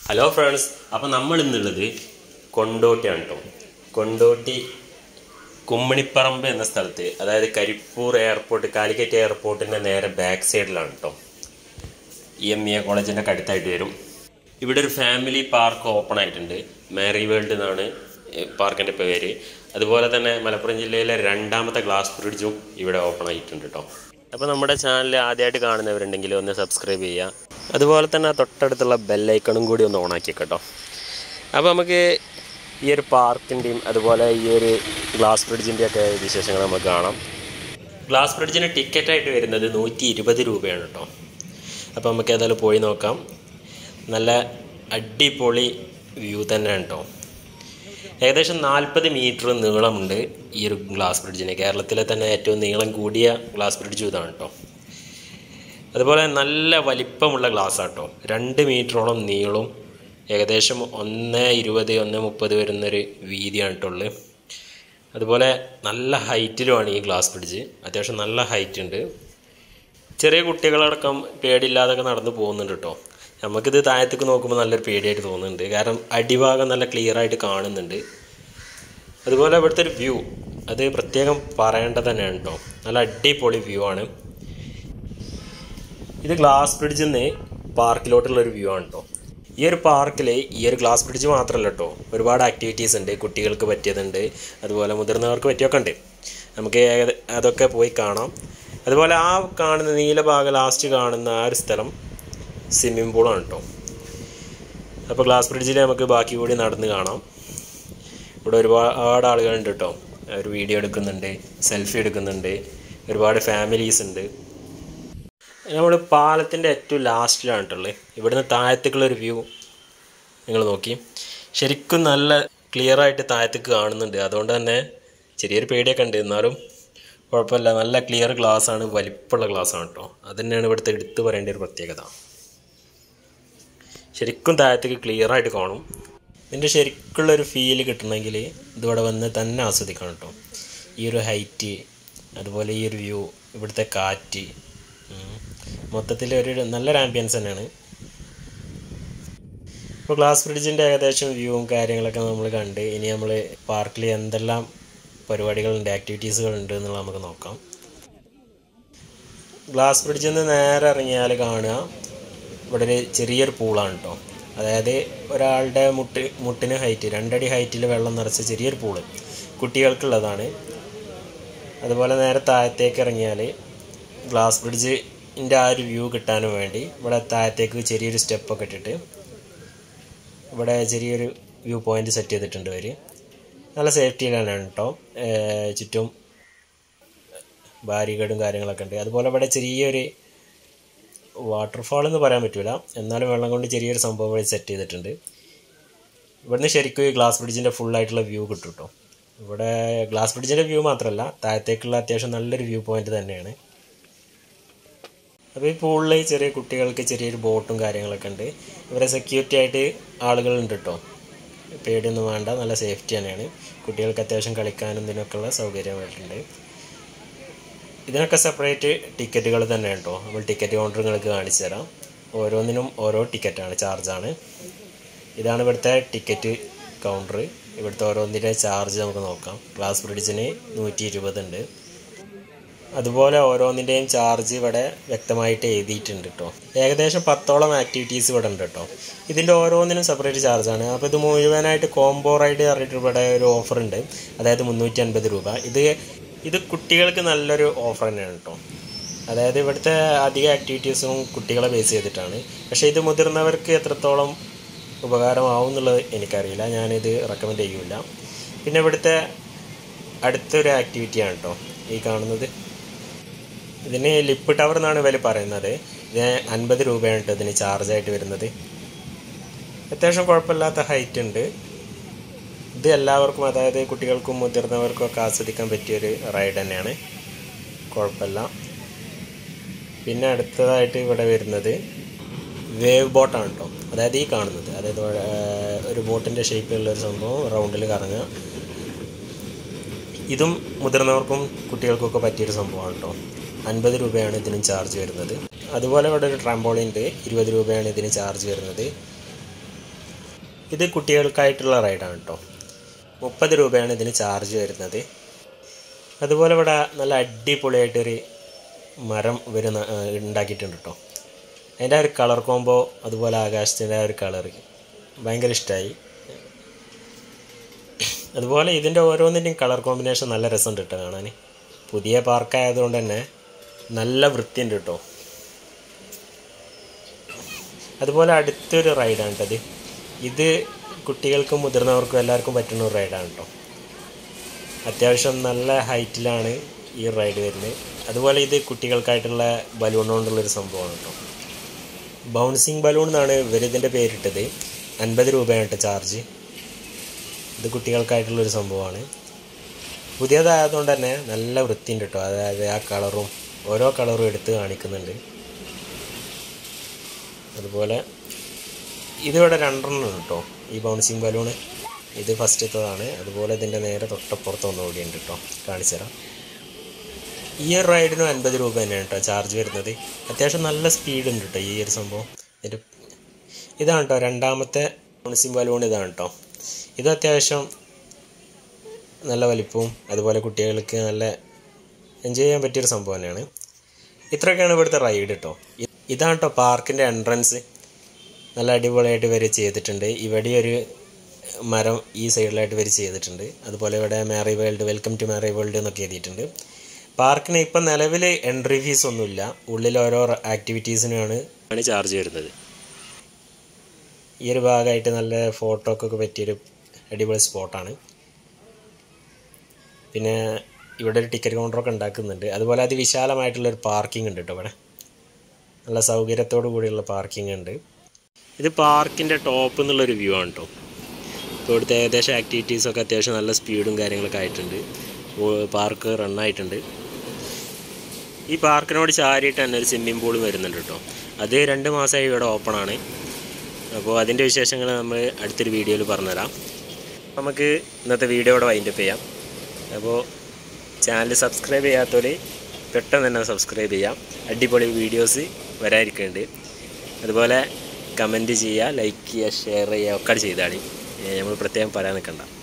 Hello friends അപ്പം നമ്മൾ ഇന്നുള്ളത് കൊണ്ടോട്ടിയാണ് കേട്ടോ കൊണ്ടോട്ടി കുമ്മണിപ്പറമ്പ് എന്ന സ്ഥലത്ത് അതായത് കരിപ്പൂർ എയർപോർട്ട് കാലിക്കറ്റ് എയർപോർട്ടിൻ്റെ നേരെ ബാക്ക് സൈഡിലാണ് കേട്ടോ ഇ എം ഇ എ കോളേജിൻ്റെ അടുത്തായിട്ട് വരും ഇവിടെ ഒരു ഫാമിലി പാർക്ക് ഓപ്പൺ ആയിട്ടുണ്ട് മാരി വേൾഡ് എന്നാണ് പാർക്കിൻ്റെ പേര് അതുപോലെ തന്നെ മലപ്പുറം ജില്ലയിലെ രണ്ടാമത്തെ ഗ്ലാസ് ബ്രിഡ്ജും ഇവിടെ ഓപ്പൺ ആയിട്ടുണ്ട് കേട്ടോ അപ്പോൾ നമ്മുടെ ചാനൽ ആദ്യമായിട്ട് കാണുന്നവരുണ്ടെങ്കിൽ ഒന്ന് സബ്സ്ക്രൈബ് ചെയ്യുക അതുപോലെ തന്നെ ആ തൊട്ടടുത്തുള്ള ബെല്ലൈക്കണും കൂടി ഒന്ന് ഓണാക്കി കേട്ടോ അപ്പോൾ നമുക്ക് ഈ ഒരു പാർക്കിൻ്റെയും അതുപോലെ ഈ ഒരു ഗ്ലാസ് ബ്രിഡ്ജിൻ്റെയും ഒക്കെ വിശേഷങ്ങൾ നമുക്ക് കാണാം ഗ്ലാസ് ബ്രിഡ്ജിന് ടിക്കറ്റായിട്ട് വരുന്നത് നൂറ്റി ഇരുപത് രൂപയാണ് കേട്ടോ അപ്പോൾ നമുക്ക് ഏതായാലും പോയി നോക്കാം നല്ല അടിപൊളി വ്യൂ തന്നെയാണ് കേട്ടോ ഏകദേശം നാൽപ്പത് മീറ്റർ നീളമുണ്ട് ഈ ഒരു ഗ്ലാസ് ബ്രിഡ്ജിന് കേരളത്തിലെ തന്നെ ഏറ്റവും നീളം കൂടിയ ഗ്ലാസ് ബ്രിഡ്ജ് ഇതാണ് കേട്ടോ അതുപോലെ നല്ല വലിപ്പമുള്ള ഗ്ലാസ് ആട്ടോ രണ്ട് മീറ്ററോളം നീളവും ഏകദേശം ഒന്ന് ഇരുപത് ഒന്ന് മുപ്പത് വരുന്നൊരു വീതിയാണ് കേട്ടോ ഉള്ളത് അതുപോലെ നല്ല ഹൈറ്റിലുമാണ് ഈ ഗ്ലാസ് ബ്രിഡ്ജ് അത്യാവശ്യം നല്ല ഹൈറ്റ് ഉണ്ട് ചെറിയ കുട്ടികളടക്കം പേടിയില്ലാതൊക്കെ നടന്നു പോകുന്നുണ്ട് കേട്ടോ നമുക്കിത് താഴത്തേക്ക് നോക്കുമ്പോൾ നല്ലൊരു പേടിയായിട്ട് തോന്നുന്നുണ്ട് കാരണം അടിഭാഗം നല്ല ക്ലിയർ ആയിട്ട് കാണുന്നുണ്ട് അതുപോലെ ഇവിടുത്തെ ഒരു വ്യൂ അത് പ്രത്യേകം പറയേണ്ടത് തന്നെയാണ് കേട്ടോ നല്ല അടിപൊളി വ്യൂ ആണ് ഇത് ഗ്ലാസ് ബ്രിഡ്ജിൽ നിന്ന് പാർക്കിലോട്ടുള്ള ഒരു വ്യൂ ആണ് കേട്ടോ ഈ ഒരു പാർക്കിൽ ഈ ഒരു ഗ്ലാസ് ബ്രിഡ്ജ് മാത്രമല്ല കേട്ടോ ഒരുപാട് ആക്ടിവിറ്റീസ് ഉണ്ട് കുട്ടികൾക്ക് പറ്റിയതുണ്ട് അതുപോലെ മുതിർന്നവർക്ക് പറ്റിയൊക്കെ ഉണ്ട് നമുക്ക് ഏക- അതൊക്കെ പോയി കാണാം അതുപോലെ ആ കാണുന്ന നീല ഭാഗം ലാസ്റ്റ് കാണുന്ന ആ ഒരു സ്ഥലം സ്വിമ്മിംഗ് പൂളാണ് കേട്ടോ അപ്പോൾ ഗ്ലാസ് ബ്രിഡ്ജിൽ നമുക്ക് ബാക്കി കൂടി നടന്ന് കാണാം ഇവിടെ ഒരുപാട് ആളുകളുണ്ട് കേട്ടോ അവർ വീഡിയോ എടുക്കുന്നുണ്ട് സെൽഫി എടുക്കുന്നുണ്ട് ഒരുപാട് ഫാമിലീസ് ഉണ്ട് നമ്മൾ പാലത്തിൻ്റെ ഏറ്റവും ലാസ്റ്റിലാണ് കേട്ടുള്ളത് ഇവിടുന്ന് താഴത്തേക്കുള്ള ഒരു വ്യൂ നിങ്ങൾ നോക്കി ശരിക്കും നല്ല ക്ലിയർ ആയിട്ട് താഴത്തേക്ക് കാണുന്നുണ്ട് അതുകൊണ്ട് തന്നെ ചെറിയൊരു പേടിയൊക്കെ ഉണ്ട് എന്നാലും കുഴപ്പമില്ല നല്ല ക്ലിയർ ഗ്ലാസ് ആണ് വലിപ്പമുള്ള ഗ്ലാസ് ആണ് കേട്ടോ അത് തന്നെയാണ് ഇവിടുത്തെ എടുത്തു പറയേണ്ട ഒരു പ്രത്യേകത ശരിക്കും താഴത്തേക്ക് ക്ലിയർ ആയിട്ട് കാണും ഇതിൻ്റെ ശരിക്കുള്ളൊരു ഫീൽ കിട്ടണമെങ്കിൽ ഇതിവിടെ വന്ന് തന്നെ ആസ്വദിക്കണം കേട്ടോ ഈ ഒരു ഹൈറ്റ് അതുപോലെ ഈ ഒരു വ്യൂ ഇവിടുത്തെ കാറ്റ് ഉം. മൊത്തത്തിൽ ഒരു നല്ലൊരു ആംബിയൻസ് തന്നെയാണ് ഇപ്പോൾ ഗ്ലാസ് ബ്രിഡ്ജിൻ്റെ ഏകദേശം വ്യൂവും കാര്യങ്ങളൊക്കെ നമ്മൾ കണ്ട് ഇനി നമ്മൾ പാർക്കിൽ എന്തെല്ലാം പരിപാടികളുണ്ട് ആക്ടിവിറ്റീസുകളുണ്ട് എന്നുള്ളത് നമുക്ക് നോക്കാം ഗ്ലാസ് ബ്രിഡ്ജിൽ നിന്ന് നേരെ ഇറങ്ങിയാൽ കാണുക ഇവിടെ ഒരു ചെറിയൊരു പൂളാണ് കേട്ടോ അതായത് ഒരാളുടെ മുട്ട് മുട്ടിന് ഹൈറ്റ് രണ്ടടി ഹൈറ്റിൽ വെള്ളം നിറച്ച ചെറിയൊരു പൂള് കുട്ടികൾക്കുള്ളതാണ് അതുപോലെ നേരെ താഴത്തേക്ക് ഇറങ്ങിയാൽ ഗ്ലാസ് ബ്രിഡ്ജിൻ്റെ ആ ഒരു വ്യൂ കിട്ടാനും വേണ്ടി ഇവിടെ താഴത്തേക്ക് ചെറിയൊരു സ്റ്റെപ്പൊക്കെ ഇട്ടിട്ട് ഇവിടെ ചെറിയൊരു വ്യൂ പോയിന്റ് സെറ്റ് ചെയ്തിട്ടുണ്ട് അവർ നല്ല സേഫ്റ്റിയിലാണ് കേട്ടോ ഏർ ചുറ്റും ബാരികേഡും കാര്യങ്ങളൊക്കെ ഉണ്ട് അതുപോലെ ഇവിടെ ചെറിയൊരു വാട്ടർഫാൾ എന്ന് പറയാൻ പറ്റില്ല എന്നാലും വെള്ളം കൊണ്ട് ചെറിയൊരു സംഭവം ഇവിടെ സെറ്റ് ചെയ്തിട്ടുണ്ട് ഇവിടുന്ന് ശരിക്കും ഈ ഗ്ലാസ് ബ്രിഡ്ജിൻ്റെ ഫുൾ ആയിട്ടുള്ള വ്യൂ കിട്ടും കേട്ടോ ഇവിടെ ഗ്ലാസ് ബ്രിഡ്ജിൻ്റെ വ്യൂ മാത്രമല്ല താഴത്തേക്കുള്ള അത്യാവശ്യം നല്ലൊരു വ്യൂ പോയിന്റ് തന്നെയാണ് അപ്പോൾ ഈ പൂളിൽ ചെറിയ കുട്ടികൾക്ക് ചെറിയൊരു ബോട്ടും കാര്യങ്ങളൊക്കെ ഉണ്ട് ഇവരെ സെക്യൂരിറ്റി ആയിട്ട് ആളുകളുണ്ട് കേട്ടോ പേടിയൊന്നും വേണ്ട നല്ല സേഫ്റ്റി തന്നെയാണ് കുട്ടികൾക്ക് അത്യാവശ്യം കളിക്കാനും ഇതിനൊക്കെയുള്ള സൗകര്യമായിട്ടുണ്ട് ഇതിനൊക്കെ സെപ്പറേറ്റ് ടിക്കറ്റുകൾ തന്നെ കേട്ടോ നമ്മൾ ടിക്കറ്റ് കൗണ്ടർ നിങ്ങൾക്ക് കാണിച്ചു തരാം ഓരോന്നിനും ഓരോ ടിക്കറ്റാണ് ചാർജാണ് ഇതാണ് ഇവിടുത്തെ ടിക്കറ്റ് കൗണ്ടർ ഇവിടുത്തെ ഓരോന്നിൻ്റെ ചാർജ് നമുക്ക് നോക്കാം ഗ്ലാസ് ബ്രിഡ്ജിന് നൂറ്റി ഇരുപത് ഉണ്ട് അതുപോലെ ഓരോന്നിൻ്റെയും ചാർജ് ഇവിടെ വ്യക്തമായിട്ട് എഴുതിയിട്ടുണ്ട് കേട്ടോ ഏകദേശം പത്തോളം ആക്ടിവിറ്റീസ് ഇവിടെ ഉണ്ട് കേട്ടോ ഇതിൻ്റെ ഓരോന്നിനും സെപ്പറേറ്റ് ചാർജാണ് അപ്പോൾ ഇത് മുഴുവനായിട്ട് കോംബോ റൈഡ് പറഞ്ഞിട്ട് ഇവിടെ ഒരു ഓഫർ ഉണ്ട് അതായത് മുന്നൂറ്റി അൻപത് രൂപ ഇത് ഇത് കുട്ടികൾക്ക് നല്ലൊരു ഓഫർ തന്നെയാണ് കേട്ടോ അതായത് ഇവിടുത്തെ അധിക ആക്ടിവിറ്റീസും കുട്ടികളെ ബേസ് ചെയ്തിട്ടാണ് പക്ഷേ ഇത് മുതിർന്നവർക്ക് എത്രത്തോളം ഉപകാരമാവും എന്നുള്ളത് എനിക്കറിയില്ല ഞാനിത് റെക്കമെൻഡ് ചെയ്യില്ല പിന്നെ ഇവിടുത്തെ അടുത്തൊരു ആക്ടിവിറ്റിയാണ് കേട്ടോ ഈ കാണുന്നത് ഇതിന് ലിപ്പ് ടവർ എന്നാണ് ഇവർ പറയുന്നത് ഇതിന് അൻപത് രൂപയാണ് കേട്ടോ ഇതിന് ചാർജായിട്ട് വരുന്നത് അത്യാവശ്യം കുഴപ്പമില്ലാത്ത ഹൈറ്റ് ഉണ്ട് ഇത് എല്ലാവർക്കും അതായത് കുട്ടികൾക്കും മുതിർന്നവർക്കും ഒക്കെ ആസ്വദിക്കാൻ പറ്റിയൊരു റൈഡ് തന്നെയാണ് കുഴപ്പമില്ല പിന്നെ അടുത്തതായിട്ട് ഇവിടെ വരുന്നത് വേവ് ബോട്ടാണ് കേട്ടോ അതായത് ഈ കാണുന്നത് അതായത് ഏർ, ഒരു ബോട്ടിൻ്റെ ഷേപ്പിലുള്ള ഒരു സംഭവം റൗണ്ടിൽ കറങ്ങുക ഇതും മുതിർന്നവർക്കും കുട്ടികൾക്കൊക്കെ പറ്റിയൊരു സംഭവമാണ് കേട്ടോ അൻപത് രൂപയാണ് ഇതിനും ചാർജ് വരുന്നത് അതുപോലെ ഇവിടെ ഒരു ട്രാമ്പോളിൻ ഉണ്ട് ഇരുപത് രൂപയാണ് ഇതിന് ചാർജ് വരുന്നത് ഇത് കുട്ടികൾക്കായിട്ടുള്ള റൈഡാണ് കേട്ടോ മുപ്പത് രൂപയാണ് ഇതിന് ചാർജ് വരുന്നത് അതുപോലെ ഇവിടെ നല്ല അടിപൊളിയായിട്ടൊരു മരം വരുന്ന ആ, ഉണ്ടാക്കിയിട്ടുണ്ട് കേട്ടോ അതിൻ്റെ ആ ഒരു കളർ കോംബോ അതുപോലെ ആകാശത്തിൻ്റെ ആ ഒരു കളർ ഭയങ്കര ഇഷ്ടമായി അതുപോലെ ഇതിൻ്റെ ഓരോന്നിൻ്റെയും കളർ കോമ്പിനേഷൻ നല്ല രസമുണ്ട് കേട്ടോ കാണാൻ പുതിയ പാർക്കായതുകൊണ്ട് തന്നെ നല്ല വൃത്തിയുണ്ട് കേട്ടോ അതുപോലെ അടുത്തൊരു റൈഡാണ് കേട്ടത് ഇത് കുട്ടികൾക്കും മുതിർന്നവർക്കും എല്ലാവർക്കും പറ്റുന്ന ഒരു റൈഡാണ് കേട്ടോ അത്യാവശ്യം നല്ല ഹൈറ്റിലാണ് ഈ റൈഡ് വരുന്നത് അതുപോലെ ഇത് കുട്ടികൾക്കായിട്ടുള്ള ബലൂൺ കൊണ്ടുള്ളൊരു സംഭവമാണ് കേട്ടോ ബൗൺസിങ് ബലൂൺ എന്നാണ് ഇവർ ഇതിൻ്റെ പേരിട്ടത് അൻപത് രൂപയാണ് കേട്ടോ ചാർജ് ഇത് കുട്ടികൾക്കായിട്ടുള്ളൊരു സംഭവമാണ് പുതിയതായതുകൊണ്ട് തന്നെ നല്ല വൃത്തിയുണ്ട് കേട്ടോ അതായത് ആ കളറും ഓരോ കളറും എടുത്ത് കാണിക്കുന്നുണ്ട് അതുപോലെ ഇതിവിടെ രണ്ടെണ്ണം ഉണ്ട് കേട്ടോ ഈ ബൗൺസിങ് ബലൂണ് ഇത് ഫസ്റ്റത്തതാണ് അതുപോലെ ഇതിൻ്റെ നേരെ തൊട്ടപ്പുറത്ത് ഒന്നുകൂടി ഉണ്ട് കേട്ടോ കാണിച്ചു തരാം ഈ ഒരു റൈഡിനും അൻപത് രൂപ തന്നെയാണ് കേട്ടോ ചാർജ് വരുന്നത് അത്യാവശ്യം നല്ല സ്പീഡ് ഉണ്ട് കേട്ടോ ഈ ഒരു സംഭവം ഇതിൻ്റെ ഇതാണ് കേട്ടോ രണ്ടാമത്തെ ബൗൺസിങ് ബലൂൺ ഇതാണ് കേട്ടോ ഇത് അത്യാവശ്യം നല്ല വലിപ്പവും അതുപോലെ കുട്ടികൾക്ക് നല്ല എൻജോയ് ചെയ്യാൻ പറ്റിയൊരു സംഭവം തന്നെയാണ് ഇത്രയൊക്കെയാണ് ഇവിടുത്തെ റൈഡ് കേട്ടോ ഇ- ഇതാണ് കേട്ടോ പാർക്കിൻ്റെ എൻട്രൻസ് നല്ല അടിപൊളിയായിട്ട് ഇവർ ചെയ്തിട്ടുണ്ട് ഇവിടെ ഒരു മരം ഈ സൈഡിലായിട്ട് ഇവർ ചെയ്തിട്ടുണ്ട് അതുപോലെ ഇവിടെ Mari world welcome to Mari world എന്നൊക്കെ എഴുതിയിട്ടുണ്ട് പാർക്കിന് ഇപ്പം നിലവിൽ എൻട്രി ഫീസ് ഒന്നുമില്ല ഉള്ളിൽ ഓരോ ആക്ടിവിറ്റീസിനുമാണ് ആണ് ചാർജ് വരുന്നത് ഈ ഒരു ഭാഗമായിട്ട് നല്ല ഫോട്ടോക്കൊക്കെ പറ്റിയൊരു അടിപൊളി സ്പോട്ടാണ് പിന്നെ ഇവിടെ ഒരു ടിക്കറ്റ് കൗണ്ടറൊക്കെ ഉണ്ടാക്കുന്നുണ്ട് അതുപോലെ അതിവിശാലമായിട്ടുള്ളൊരു പാർക്കിംഗ് ഉണ്ട് കേട്ടോ ഇവിടെ നല്ല സൗകര്യത്തോടു കൂടിയുള്ള പാർക്കിംഗ് ഉണ്ട് ഇത് പാർക്കിൻ്റെ ടോപ്പ് എന്നുള്ളൊരു വ്യൂ ആണ് കേട്ടോ ഇപ്പോൾ ഇവിടുത്തെ ഏകദേശം ആക്ടിവിറ്റീസൊക്കെ അത്യാവശ്യം നല്ല സ്പീഡും കാര്യങ്ങളൊക്കെ ആയിട്ടുണ്ട് പാർക്ക് റണ്ണായിട്ടുണ്ട് ഈ പാർക്കിനോട് ചാരിയിട്ട് തന്നെ ഒരു സ്വിമ്മിംഗ് പൂളും വരുന്നുണ്ട് കേട്ടോ അത് രണ്ട് മാസമായി ഇവിടെ ഓപ്പൺ ആണ് അപ്പോൾ അതിൻ്റെ വിശേഷങ്ങൾ നമ്മൾ അടുത്തൊരു വീഡിയോയിൽ പറഞ്ഞുതരാം നമുക്ക് ഇന്നത്തെ വീഡിയോ ഇവിടെ വൈൻഡപ്പ് ചെയ്യാം അപ്പോൾ ചാനൽ സബ്സ്ക്രൈബ് ചെയ്യാത്തവർ പെട്ടെന്ന് തന്നെ സബ്സ്ക്രൈബ് ചെയ്യാം അടിപൊളി വീഡിയോസ് വരാതിരിക്കുന്നുണ്ട് അതുപോലെ കമൻറ്റ് ചെയ്യുക ലൈക്ക് ചെയ്യുക ഷെയർ ചെയ്യുക ഒക്കെ ചെയ്താളി നമ്മൾ പ്രത്യേകം പറയാൻ നിൽക്കണ്ട